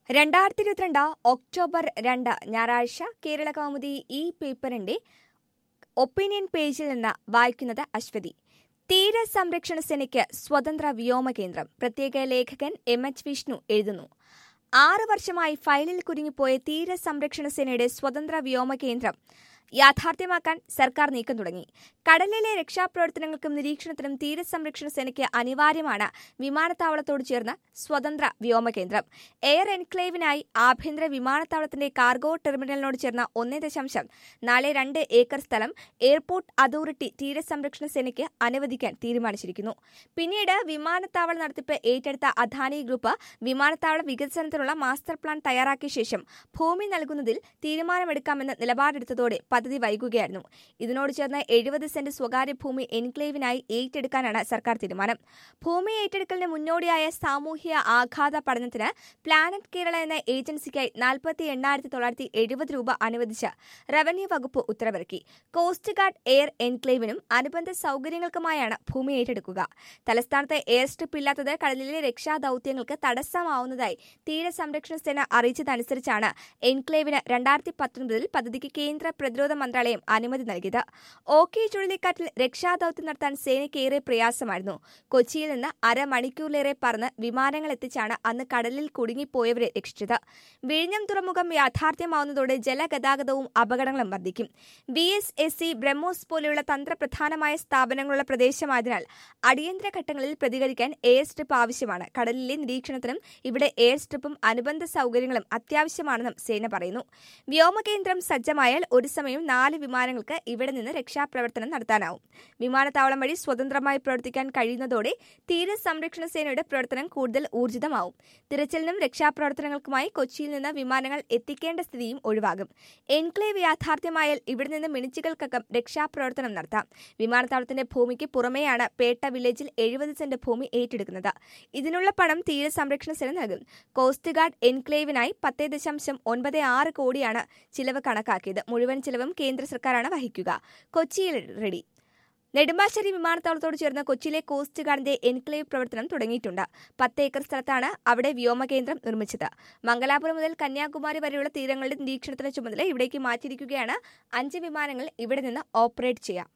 രണ്ടായിരത്തി ഇരുപത്തിരണ്ട് ഒക്ടോബർ രണ്ട് ഞായറാഴ്ച കേരള കൗമുദി ഈ പേപ്പറിന്റെ ഒപ്പീനിയൻ പേജിൽ നിന്ന് വായിക്കുന്നത് അശ്വതി തീരസംരക്ഷണ സേനയ്ക്ക് സ്വതന്ത്ര വ്യോമ കേന്ദ്രം പ്രത്യേക ലേഖകൻ എം എച്ച് വിഷ്ണു എഴുതുന്നു ആറ് വർഷമായി ഫയലിൽ കുരുങ്ങിപ്പോയ തീരസംരക്ഷണ സേനയുടെ സ്വതന്ത്ര വ്യോമ കേന്ദ്രം യാഥാർത്ഥ്യമാക്കാൻ സർക്കാർ നീക്കം തുടങ്ങി കടലിലെ രക്ഷാപ്രവർത്തനങ്ങൾക്കും നിരീക്ഷണത്തിനും തീരസംരക്ഷണ സേനയ്ക്ക് അനിവാര്യമാണ് വിമാനത്താവളത്തോട് ചേർന്ന സ്വതന്ത്ര വ്യോമകേന്ദ്രം എയർ എൻക്ലേവിനായി ആഭ്യന്തര വിമാനത്താവളത്തിന്റെ കാർഗോ ടെർമിനലിനോട് ചേർന്ന ഒന്നേ ദശാംശം നാല് രണ്ട് ഏക്കർ സ്ഥലം എയർപോർട്ട് അതോറിറ്റി തീരസംരക്ഷണ സേനയ്ക്ക് അനുവദിക്കാൻ തീരുമാനിച്ചിരിക്കുന്നു പിന്നീട് വിമാനത്താവള നടത്തിപ്പ് ഏറ്റെടുത്ത അദാനി ഗ്രൂപ്പ് വിമാനത്താവള വികസനത്തിനുള്ള മാസ്റ്റർ പ്ലാൻ തയ്യാറാക്കിയ ശേഷം ഭൂമി നൽകുന്നതിൽ തീരുമാനമെടുക്കാമെന്ന് നിലപാടെടുത്തതോടെ പദ്ധതി വൈകുകയായിരുന്നു ഇതിനോട് ചേർന്ന് എഴുപത് സെന്റ് സ്വകാര്യ ഭൂമി എൻക്ലേവിനായി ഏറ്റെടുക്കാനാണ് സർക്കാർ തീരുമാനം ഭൂമി ഏറ്റെടുക്കലിന് മുന്നോടിയായ സാമൂഹ്യ ആഘാത പഠനത്തിന് പ്ലാനറ്റ് കേരള എന്ന ഏജൻസിക്കായി നാൽപ്പത്തി എണ്ണായിരത്തി തൊള്ളായിരത്തി എഴുപത് രൂപ അനുവദിച്ച് റവന്യൂ വകുപ്പ് ഉത്തരവിറക്കി കോസ്റ്റ് ഗാർഡ് എയർ എൻക്ലേവിനും അനുബന്ധ സൌകര്യങ്ങൾക്കുമായാണ് ഭൂമി ഏറ്റെടുക്കുക തലസ്ഥാനത്ത് എയർ സ്ട്രിപ്പ് ഇല്ലാത്തത് കടലിലെ രക്ഷാ ദൌത്യങ്ങൾക്ക് തടസ്സമാവുന്നതായി തീരസംരക്ഷണ സേന അറിയിച്ചതനുസരിച്ചാണ് എൻക്ലേവിന് രണ്ടായിരത്തി പത്തൊൻപതിൽ പദ്ധതിക്ക് കേന്ദ്ര പ്രതിരോധ മന്ത്രാലയം അനുമതി നൽകിയത് ഓക്കെ ചുഴലിക്കാറ്റിൽ രക്ഷാദൌത്യം നടത്താൻ സേനയ്ക്ക് ഏറെ പ്രയാസമായിരുന്നു കൊച്ചിയിൽ നിന്ന് അരമണിക്കൂറിലേറെ പറന്ന് വിമാനങ്ങൾ എത്തിച്ചാണ് അന്ന് കടലിൽ കുടുങ്ങിപ്പോയവരെ രക്ഷിച്ചത് വിഴിഞ്ഞം തുറമുഖം യാഥാർത്ഥ്യമാവുന്നതോടെ ജലഗതാഗതവും അപകടങ്ങളും വർദ്ധിക്കും V S S C BrahMos പോലെയുള്ള തന്ത്രപ്രധാനമായ സ്ഥാപനങ്ങളുള്ള പ്രദേശമായതിനാൽ അടിയന്തര ഘട്ടങ്ങളിൽ പ്രതികരിക്കാൻ എയർ സ്ട്രിപ്പ് ആവശ്യമാണ് കടലിലെ നിരീക്ഷണത്തിനും ഇവിടെ എയർ സ്ട്രിപ്പും അനുബന്ധ സൌകര്യങ്ങളും അത്യാവശ്യമാണെന്നും സേന പറയുന്നു വ്യോമകേന്ദ്രം സജ്ജമായാൽ ഒരു സമയം നാല് വിമാനങ്ങൾക്ക് ഇവിടെ നിന്ന് രക്ഷാപ്രവർത്തനം നടത്താനാവും വിമാനത്താവളം വഴി സ്വതന്ത്രമായി പ്രവർത്തിക്കാൻ കഴിയുന്നതോടെ തീരസംരക്ഷണ സേനയുടെ പ്രവർത്തനം കൂടുതൽ ഊർജിതമാവും തിരച്ചിലിനും രക്ഷാപ്രവർത്തനങ്ങൾക്കുമായി കൊച്ചിയിൽ നിന്ന് വിമാനങ്ങൾ എത്തിക്കേണ്ട സ്ഥിതിയും ഒഴിവാകും എൻക്ലേവ് യാഥാർത്ഥ്യമായാൽ ഇവിടെ നിന്ന് മിനിറ്റുകൾക്കകം രക്ഷാപ്രവർത്തനം നടത്താം വിമാനത്താവളത്തിന്റെ ഭൂമിക്ക് പുറമെയാണ് പേട്ട വില്ലേജിൽ എഴുപത് സെന്റ് ഭൂമി ഏറ്റെടുക്കുന്നത് ഇതിനുള്ള പണം തീരസംരക്ഷണ സേന നൽകും കോസ്റ്റ് ഗാർഡ് എൻക്ലേവിനായി പത്തേ ദശാംശം ഒൻപത് ആറ് കോടിയാണ് ചിലവ് കണക്കാക്കിയത് മുഴുവൻ ചിലവും കേന്ദ്ര സർക്കാരാണ് വഹിക്കുക കൊച്ചിയിൽ റെഡി നെടുമ്പാശ്ശേരി വിമാനത്താവളത്തോട് ചേർന്ന് കൊച്ചിയിലെ കോസ്റ്റ് ഗാർഡിന്റെ എൻക്ലേവ് പ്രവർത്തനം തുടങ്ങിയിട്ടുണ്ട് പത്ത് ഏക്കർ സ്ഥലത്താണ് അവിടെ വ്യോമകേന്ദ്രം നിർമ്മിച്ചത് മംഗലാപുരം മുതൽ കന്യാകുമാരി വരെയുള്ള തീരങ്ങളുടെ നിരീക്ഷണത്തിന് ചുമതല ഇവിടേക്ക് മാറ്റിയിരിക്കുകയാണ് അഞ്ച് വിമാനങ്ങൾ ഇവിടെ നിന്ന് ഓപ്പറേറ്റ് ചെയ്യാം